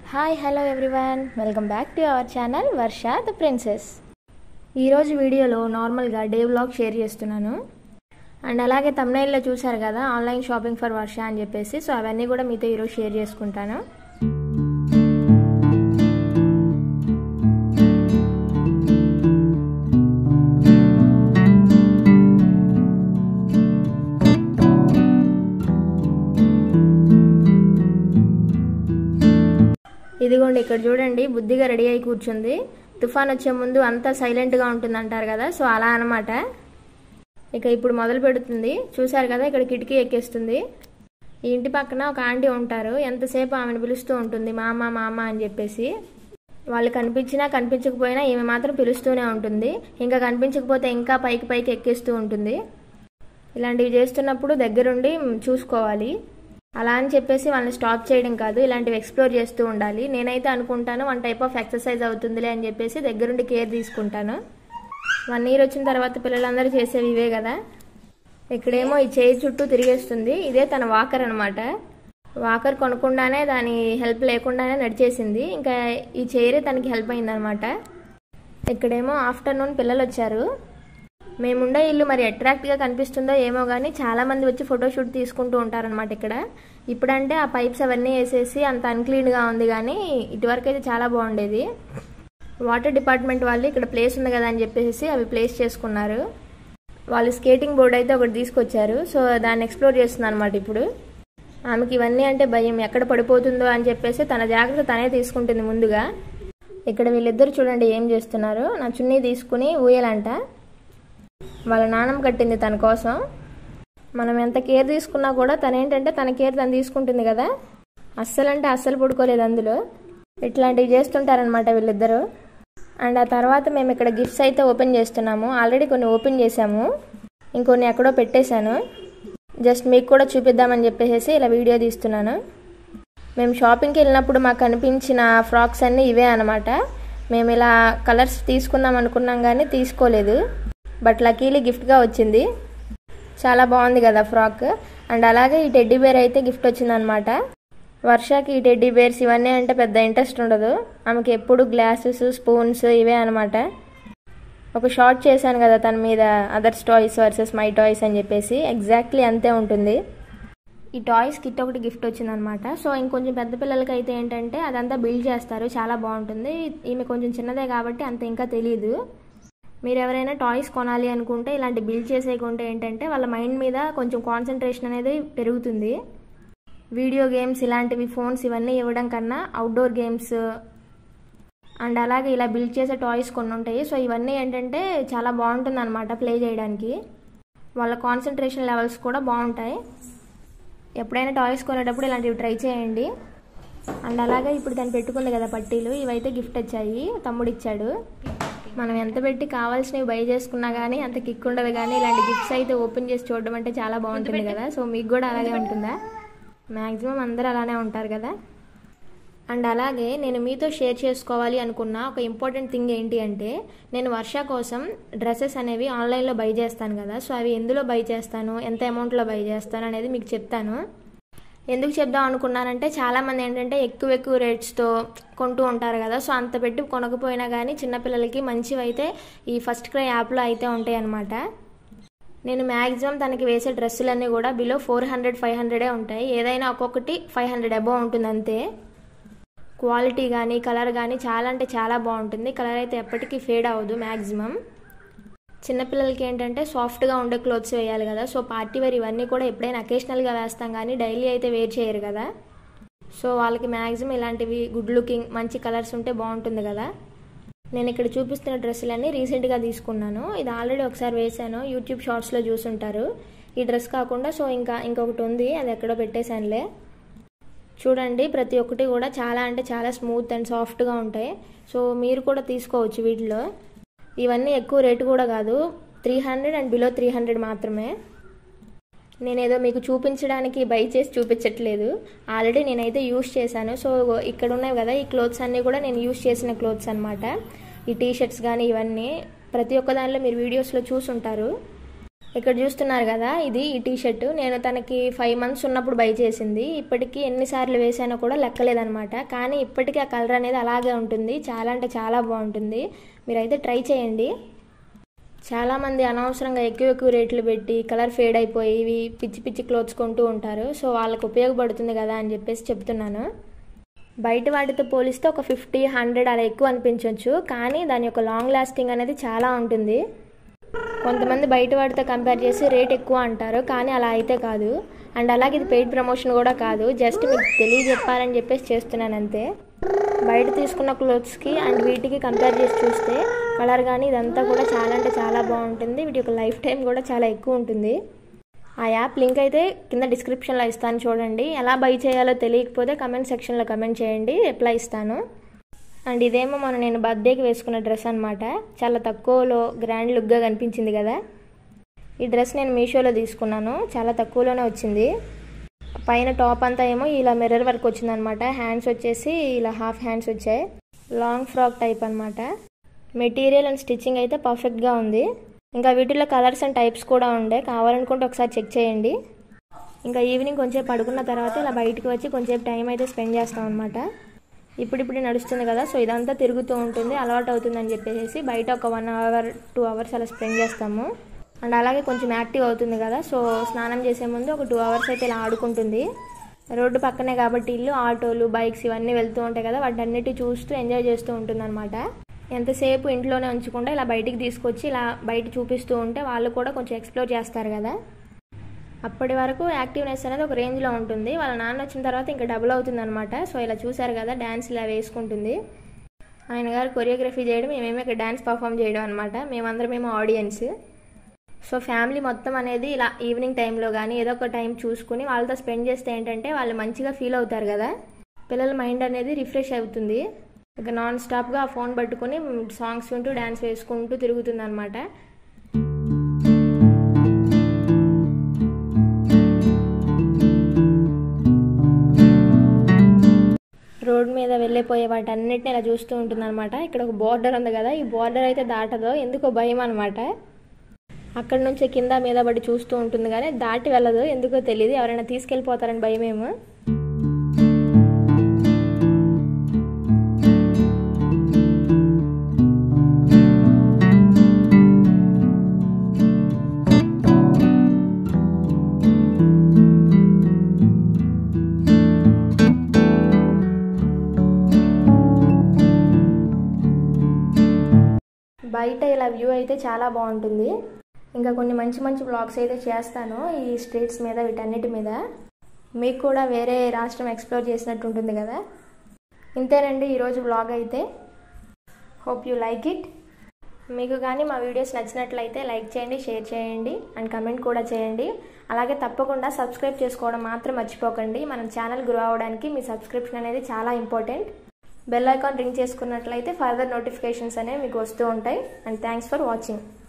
hi hello everyone welcome back to our channel Varsha the princess ఈరోజు వీడియోలో నార్మల్గా day vlog share చేస్తున్నాను and అలాగే తమ్నైల్లో చూసారు కదా ఆన్లైన్ షాపింగ్ ఫర్ వర్ష అని చెప్పేసి సో అవన్నీ కూడా మీతో ఈరోజు షేర్ చేసుకుంటాను ఇదిగోండి ఇక్కడ చూడండి బుద్ధిగా రెడీ అయి కూర్చుంది తుఫాన్ వచ్చే ముందు అంతా సైలెంట్గా ఉంటుంది అంటారు కదా సో అలా అనమాట ఇక ఇప్పుడు మొదలు పెడుతుంది చూసారు కదా ఇక్కడ కిటికీ ఎక్కేస్తుంది ఈ ఇంటి పక్కన ఒక ఆంటీ ఉంటారు ఎంతసేపు ఆమెను పిలుస్తూ ఉంటుంది మామ మామ అని చెప్పేసి వాళ్ళు కనిపించినా కనిపించకపోయినా ఈమె మాత్రం పిలుస్తూనే ఉంటుంది ఇంకా కనిపించకపోతే ఇంకా పైకి పైకి ఎక్కేస్తూ ఉంటుంది ఇలాంటివి చేస్తున్నప్పుడు దగ్గరుండి చూసుకోవాలి అలా అని చెప్పేసి వాళ్ళని స్టాప్ చేయడం కాదు ఇలాంటివి ఎక్స్ప్లోర్ చేస్తూ ఉండాలి నేనైతే అనుకుంటాను వన్ టైప్ ఆఫ్ ఎక్సర్సైజ్ అవుతుందిలే అని చెప్పేసి దగ్గరుండి కేర్ తీసుకుంటాను వన్ ఇయర్ వచ్చిన తర్వాత పిల్లలందరూ చేసేవి ఇవే కదా ఇక్కడేమో ఈ చైర్ చుట్టూ తిరిగేస్తుంది ఇదే తన వాకర్ అనమాట వాకర్ కొనకుండానే దాని హెల్ప్ లేకుండానే నడిచేసింది ఇంకా ఈ చైరే తనకి హెల్ప్ అయిందనమాట ఇక్కడేమో ఆఫ్టర్నూన్ పిల్లలు వచ్చారు మేముండే ఇల్లు మరి అట్రాక్ట్గా కనిపిస్తుందో ఏమో కానీ చాలామంది వచ్చి ఫోటోషూట్ తీసుకుంటూ ఉంటారనమాట ఇక్కడ ఇప్పుడంటే ఆ పైప్స్ అవన్నీ వేసేసి అంత అన్క్లీన్గా ఉంది కానీ ఇటువరకు అయితే చాలా బాగుండేది వాటర్ డిపార్ట్మెంట్ వాళ్ళు ఇక్కడ ప్లేస్ ఉంది కదా అని చెప్పేసి అవి ప్లేస్ చేసుకున్నారు వాళ్ళు స్కేటింగ్ బోర్డ్ అయితే ఒకటి తీసుకొచ్చారు సో దాన్ని ఎక్స్ప్లోర్ చేస్తుంది అనమాట ఇప్పుడు ఆమెకి ఇవన్నీ అంటే భయం ఎక్కడ పడిపోతుందో అని చెప్పేసి తన జాగ్రత్త తనే తీసుకుంటుంది ముందుగా ఇక్కడ వీళ్ళిద్దరు చూడండి ఏం చేస్తున్నారు నా చున్నీ తీసుకుని ఊయలంట వాళ్ళ నాన్నమ్మ కట్టింది తన కోసం మనం ఎంత కేర్ తీసుకున్నా కూడా తను ఏంటంటే తన కేర్ తను తీసుకుంటుంది కదా అస్సలు అంటే అస్సలు పడుకోలేదు అందులో ఇట్లాంటివి చేస్తుంటారనమాట వీళ్ళిద్దరు అండ్ ఆ తర్వాత మేము ఇక్కడ గిఫ్ట్స్ అయితే ఓపెన్ చేస్తున్నాము ఆల్రెడీ కొన్ని ఓపెన్ చేసాము ఇంకొన్ని ఎక్కడో పెట్టేశాను జస్ట్ మీకు కూడా చూపిద్దామని చెప్పేసి ఇలా వీడియో తీస్తున్నాను మేము షాపింగ్కి వెళ్ళినప్పుడు మాకు కనిపించిన ఫ్రాక్స్ అన్నీ ఇవే అనమాట మేము ఇలా కలర్స్ తీసుకుందాం అనుకున్నాం కానీ తీసుకోలేదు బట్ లకీలీ గిఫ్ట్గా వచ్చింది చాలా బాగుంది కదా ఫ్రాక్ అండ్ అలాగే ఈ టెడ్డీ బేర్ అయితే గిఫ్ట్ వచ్చిందనమాట వర్షకి ఈ టెడ్డీ బేర్స్ ఇవన్నీ అంటే పెద్ద ఇంట్రెస్ట్ ఉండదు ఆమెకి ఎప్పుడు గ్లాసెస్ స్పూన్స్ ఇవే అనమాట ఒక షార్ట్ చేశాను కదా తన మీద others toys versus my toys అని చెప్పేసి ఎగ్జాక్ట్లీ అంతే ఉంటుంది ఈ టాయ్స్ కిట్ ఒకటి గిఫ్ట్ వచ్చిందనమాట సో ఇంకొంచెం పెద్ద పిల్లలకి అయితే ఏంటంటే అదంతా బిల్డ్ చేస్తారు చాలా బాగుంటుంది ఈమె కొంచెం చిన్నదే కాబట్టి అంత ఇంకా తెలియదు మీరు ఎవరైనా టాయ్స్ కొనాలి అనుకుంటే ఇలాంటి బిల్డ్ చేసేయకుంటే ఏంటంటే వాళ్ళ మైండ్ మీద కొంచెం కాన్సన్ట్రేషన్ అనేది పెరుగుతుంది వీడియో గేమ్స్ ఇలాంటివి ఫోన్స్ ఇవన్నీ ఇవ్వడం కన్నా అవుట్డోర్ గేమ్స్ అండ్ అలాగే ఇలా బిల్డ్ చేసే టాయ్స్ కొన్ని ఉంటాయి సో ఇవన్నీ ఏంటంటే చాలా బాగుంటుంది అనమాట ప్లే చేయడానికి వాళ్ళ కాన్సన్ట్రేషన్ లెవెల్స్ కూడా బాగుంటాయి ఎప్పుడైనా టాయ్స్ కొనేటప్పుడు ఇలాంటివి ట్రై చేయండి అండ్ అలాగే ఇప్పుడు దాన్ని పెట్టుకుంది కదా పట్టీలు ఇవైతే గిఫ్ట్ వచ్చాయి తమ్ముడు ఇచ్చాడు మనం ఎంత పెట్టి కావాల్సినవి బై చేసుకున్నా కానీ అంత కిక్ ఉండదు కానీ ఇలాంటి గిఫ్ట్స్ అయితే ఓపెన్ చేసి చూడడం అంటే చాలా బాగుంటుంది కదా సో మీకు కూడా అలాగే ఉంటుందా మ్యాక్సిమం అందరూ అలానే ఉంటారు కదా అండ్ అలాగే నేను మీతో షేర్ చేసుకోవాలి అనుకున్న ఒక ఇంపార్టెంట్ థింగ్ ఏంటి అంటే నేను వర్ష కోసం డ్రెస్సెస్ అనేవి ఆన్లైన్లో బై చేస్తాను కదా సో అవి ఎందులో బై చేస్తాను ఎంత అమౌంట్లో బై చేస్తాను అనేది మీకు చెప్తాను ఎందుకు చెప్దాం అనుకున్నానంటే చాలామంది ఏంటంటే ఎక్కువ ఎక్కువ రేట్స్తో కొంటూ ఉంటారు కదా సో అంత పెట్టి కొనకపోయినా కానీ చిన్నపిల్లలకి మంచివి అయితే ఈ ఫస్ట్ క్రై యాప్లో అయితే ఉంటాయి అన్నమాట నేను మ్యాక్సిమం తనకి వేసే డ్రెస్సులన్నీ కూడా బిలో ఫోర్ హండ్రెడ్ ఫైవ్ హండ్రెడే ఉంటాయి ఏదైనా ఒక్కొక్కటి ఫైవ్ హండ్రెడ్ అబోవ్ ఉంటుంది అంతే క్వాలిటీ కానీ కలర్ కానీ చాలా అంటే చాలా బాగుంటుంది కలర్ అయితే ఎప్పటికీ ఫేడ్ అవ్వదు మ్యాక్సిమం చిన్నపిల్లలకి ఏంటంటే సాఫ్ట్గా ఉండే క్లోత్స్ వేయాలి కదా సో పార్టీ వేర్ ఇవన్నీ కూడా ఎప్పుడైనా అకేషనల్గా వేస్తాం కానీ డైలీ అయితే వేర్ చేయరు కదా సో వాళ్ళకి మ్యాక్సిమం ఇలాంటివి గుడ్ లుకింగ్ మంచి కలర్స్ ఉంటే బాగుంటుంది కదా నేను ఇక్కడ చూపిస్తున్న డ్రెస్సులన్నీ రీసెంట్గా తీసుకున్నాను ఇది ఆల్రెడీ ఒకసారి వేసాను యూట్యూబ్ షార్ట్స్లో చూసుంటారు ఈ డ్రెస్ కాకుండా సో ఇంకా ఇంకొకటి ఉంది అది ఎక్కడో పెట్టేశానులే చూడండి ప్రతి ఒక్కటి కూడా చాలా అంటే చాలా స్మూత్ అండ్ సాఫ్ట్గా ఉంటాయి సో మీరు కూడా తీసుకోవచ్చు వీటిలో ఇవన్నీ ఎక్కువ రేటు కూడా కాదు three hundred and below three hundred మాత్రమే నేనేదో మీకు చూపించడానికి బై చేసి చూపించట్లేదు ఆల్రెడీ నేనైతే యూస్ చేశాను సో ఇక్కడ ఉన్నాయి కదా ఈ క్లోత్స్ అన్నీ కూడా నేను యూస్ చేసిన క్లోత్స్ అనమాట ఈ టీ షర్ట్స్ కానీ ఇవన్నీ ప్రతి ఒక్క దానిలో మీరు వీడియోస్లో చూసుంటారు ఇక్కడ చూస్తున్నారు కదా ఇది ఈ టీ షర్ట్ నేను తనకి ఫైవ్ మంత్స్ ఉన్నప్పుడు బై చేసింది ఇప్పటికీ ఎన్నిసార్లు వేసానో కూడా లెక్కలేదనమాట కానీ ఇప్పటికీ ఆ కలర్ అనేది అలాగే ఉంటుంది చాలా అంటే చాలా బాగుంటుంది మీరైతే ట్రై చేయండి చాలామంది అనవసరంగా ఎక్కువ ఎక్కువ రేట్లు పెట్టి కలర్ ఫేడ్ అయిపోయి ఇవి పిచ్చి పిచ్చి క్లోత్స్ కొంటూ ఉంటారు సో వాళ్ళకి ఉపయోగపడుతుంది కదా అని చెప్పేసి చెప్తున్నాను బయట వాటితో పోలిస్తే ఒక ఫిఫ్టీ హండ్రెడ్ అలా ఎక్కువ అనిపించవచ్చు కానీ దాని యొక్క లాంగ్ లాస్టింగ్ అనేది చాలా ఉంటుంది కొంతమంది బయట వాటితో కంపేర్ చేసి రేట్ ఎక్కువ అంటారు కానీ అలా అయితే కాదు అండ్ అలాగే ఇది పెయిడ్ ప్రమోషన్ కూడా కాదు జస్ట్ మీకు తెలియజెప్పాలని చెప్పేసి చేస్తున్నాను అంతే బయట తీసుకున్న క్లోత్స్కి అండ్ వీటికి కంపేర్ చేసి చూస్తే కలర్ కానీ ఇదంతా కూడా చాలా అంటే చాలా బాగుంటుంది వీటి యొక్క లైఫ్ టైం కూడా చాలా ఎక్కువ ఉంటుంది ఆ యాప్ లింక్ అయితే కింద డిస్క్రిప్షన్లో ఇస్తాను చూడండి ఎలా బై చేయాలో తెలియకపోతే కమెంట్ సెక్షన్లో కమెంట్ చేయండి రిప్లై ఇస్తాను అండ్ ఇదేమో మన నేను బర్త్డేకి వేసుకున్న డ్రెస్ అనమాట చాలా తక్కువలో గ్రాండ్ లుక్గా కనిపించింది కదా ఈ డ్రెస్ నేను మీషోలో తీసుకున్నాను చాలా తక్కువలోనే వచ్చింది పైన టాప్ అంతా ఏమో ఇలా మిర్రర్ వర్క్ వచ్చిందనమాట హ్యాండ్స్ వచ్చేసి ఇలా హాఫ్ హ్యాండ్స్ వచ్చాయి లాంగ్ ఫ్రాక్ టైప్ అనమాట మెటీరియల్ అండ్ స్టిచ్చింగ్ అయితే పర్ఫెక్ట్గా ఉంది ఇంకా వీటిలో కలర్స్ అండ్ టైప్స్ కూడా ఉండే కావాలనుకుంటే ఒకసారి చెక్ చేయండి ఇంకా ఈవినింగ్ కొంచెం పడుకున్న తర్వాత ఇలా బయటకు వచ్చి కొంచెం టైం అయితే స్పెండ్ చేస్తాం అనమాట ఇప్పుడిప్పుడు నడుస్తుంది కదా సో ఇదంతా తిరుగుతూ ఉంటుంది అలవాటు అవుతుందని చెప్పేసి బయట ఒక వన్ అవర్ టూ అవర్స్ అలా స్పెండ్ చేస్తాము అండ్ అలాగే కొంచెం యాక్టివ్ అవుతుంది కదా సో స్నానం చేసే ముందు ఒక టూ అవర్స్ అయితే ఇలా ఆడుకుంటుంది రోడ్డు పక్కనే కాబట్టి ఇల్లు ఆటోలు బైక్స్ ఇవన్నీ వెళ్తూ ఉంటాయి కదా వాటన్నిటి చూస్తూ ఎంజాయ్ చేస్తూ ఉంటుంది అనమాట ఎంతసేపు ఇంట్లోనే ఉంచకుండా ఇలా బయటికి తీసుకొచ్చి ఇలా బయట చూపిస్తూ ఉంటే వాళ్ళు కూడా కొంచెం ఎక్స్ప్లోర్ చేస్తారు కదా అప్పటి వరకు యాక్టివ్నెస్ అనేది ఒక రేంజ్లో ఉంటుంది వాళ్ళ నాన్న వచ్చిన తర్వాత ఇంకా డబుల్ అవుతుంది అనమాట సో ఇలా చూసారు కదా డ్యాన్స్ ఇలా వేసుకుంటుంది ఆయన గారు కొరియోగ్రఫీ చేయడం మేమేమో ఇక్కడ డ్యాన్స్ పర్ఫామ్ చేయడం అనమాట మేమందరమేమో ఆడియన్స్ సో ఫ్యామిలీ మొత్తం అనేది ఇలా ఈవినింగ్ టైంలో కానీ ఏదో ఒక టైం చూసుకుని వాళ్ళతో స్పెండ్ చేస్తే ఏంటంటే వాళ్ళు మంచిగా ఫీల్ అవుతారు కదా పిల్లల మైండ్ అనేది రిఫ్రెష్ అవుతుంది ఇక నాన్ స్టాప్గా ఆ ఫోన్ పట్టుకొని సాంగ్స్ వింటూ డ్యాన్స్ వేసుకుంటూ తిరుగుతుంది అనమాట రోడ్ మీద వెళ్ళిపోయే వాటి అన్నిటిని ఇలా చూస్తూ ఉంటుంది అనమాట ఇక్కడ ఒక బార్డర్ ఉంది కదా ఈ బార్డర్ అయితే దాటదో ఎందుకో భయం అనమాట అక్కడ నుంచి కింద మీద పడి చూస్తూ ఉంటుంది కానీ దాటి వెళ్ళదు ఎందుకో తెలియదు ఎవరైనా తీసుకెళ్ళిపోతారని భయమేమో బయట ఇలా వ్యూ అయితే చాలా బాగుంటుంది ఇంకా కొన్ని మంచి మంచి బ్లాగ్స్ అయితే చేస్తాను ఈ స్ట్రీట్స్ మీద వీటన్నిటి మీద మీకు కూడా వేరే రాష్ట్రం ఎక్స్ప్లోర్ చేసినట్టు ఉంటుంది కదా ఇంతేనండి ఈరోజు బ్లాగ్ అయితే హోప్ యూ లైక్ ఇట్ మీకు కానీ మా వీడియోస్ నచ్చినట్లయితే లైక్ చేయండి షేర్ చేయండి అండ్ కమెంట్ కూడా చేయండి అలాగే తప్పకుండా సబ్స్క్రైబ్ చేసుకోవడం మాత్రం మర్చిపోకండి మన ఛానల్ గ్రో అవ్వడానికి మీ సబ్స్క్రిప్షన్ అనేది చాలా ఇంపార్టెంట్ బెల్ ఐకాన్ రింగ్ చేసుకున్నట్లయితే ఫర్దర్ నోటిఫికేషన్స్ అనేవి మీకు వస్తూ ఉంటాయి అండ్ థ్యాంక్స్ ఫర్ వాచింగ్